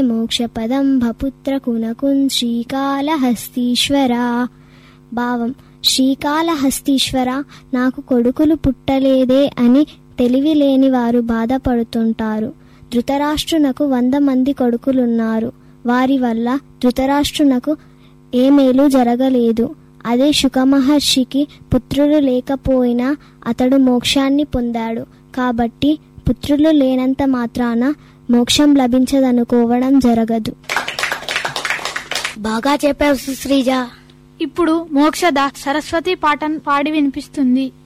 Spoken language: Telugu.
మోక్షపదం భపుత్ర కునకున్ శ్రీకాళహస్తీశ్వర భావం శ్రీకాళహస్తీశ్వర నాకు కొడుకులు పుట్టలేదే అని తెలివి లేని వారు బాధపడుతుంటారు ధృతరాష్ట్రునకు వంద మంది కొడుకులున్నారు వారి వల్ల ధృతరాష్ట్రునకు ఏ మేలు జరగలేదు అదే శుకమహర్షికి పుత్రులు లేకపోయినా అతడు మోక్షాన్ని పొందాడు కాబట్టి పుత్రులు లేనంత మాత్రాన మోక్షం లభించదనుకోవడం జరగదు బాగా చెప్పావు సుశ్రీజ ఇప్పుడు మోక్షద సరస్వతి పాట పాడి వినిపిస్తుంది